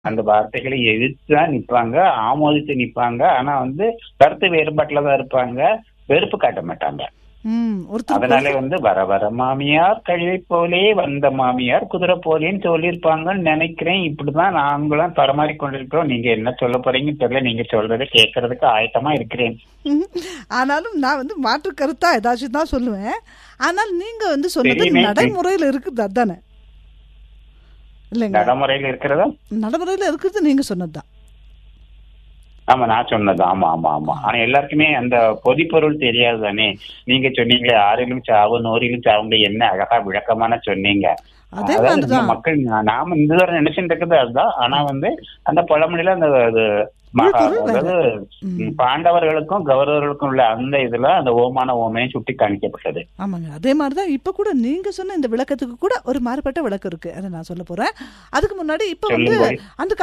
அந்த வார்த்தைகளை எதிர்த்து தான் நிப்பாங்க ஆமோதித்து நிப்பாங்க ஆனா வந்து கருத்து வேறுபாட்டுல தான் இருப்பாங்க வெறுப்பு காட்ட மாட்டாங்க ம் ஒருத்தர் அதனால வந்து வர வர மாமியார் கழுதை போலே வந்த மாமியார் குதிரை போலேன்னு சொல்லியிருப்பாங்கன்னு நினைக்கிறேன் இப்படிதான் நாங்களும் பரமாறி கொண்டிருக்கிறோம் நீங்க என்ன சொல்ல போறீங்கன்னு தெரியல நீங்க சொல்றதை கேட்கறதுக்கு ஆயத்தமா இருக்கிறேன் ம். ஆனாலும் நான் வந்து மாற்று கருத்தா ஏதாச்சும் தான் சொல்லுவேன் ஆனால் நீங்க வந்து சொன்னது தெரியுமே. நடைமுறையில இருக்குது அதானே இல்லைங்க நடைமுறையில இருக்கிறதா நடைமுறையில இருக்கிறது நீங்க சொன்னதுதான் ஆமா நான் சொன்னது ஆமா ஆமா ஆமா ஆனா எல்லாருக்குமே அந்த பொதிப்பொருள் தெரியாது தானே நீங்க சொன்னீங்களே ஆறிலும் சாவு நூறிலும் சாவுங்க என்ன அழகா விளக்கமான சொன்னீங்க அதே அதாவது மாதிரிதான். இந்த மக்கள் நா- நாம இந்த தடவை நினைச்சுட்டு இருக்கிறது அதுதான் ஆனா வந்து அந்த பழமொழியில அந்த அது மகா- பொருள் வேற. அதாவது ம். பாண்டவர்களுக்கும் கௌரவர்களுக்கும் உள்ள அந்த இதுல அந்த ஓமான ஓமையும் சுட்டி காணிக்கப்பட்டது ஆமாங்க அதே மாதிரி தான் இப்போ கூட நீங்க சொன்ன இந்த விளக்கத்துக்கு கூட ஒரு மாறுபட்ட விளக்கம் இருக்கு அதை நான் சொல்ல போறேன் அதுக்கு முன்னாடி இப்போ வந்து சொல்லுங்கள். அந்த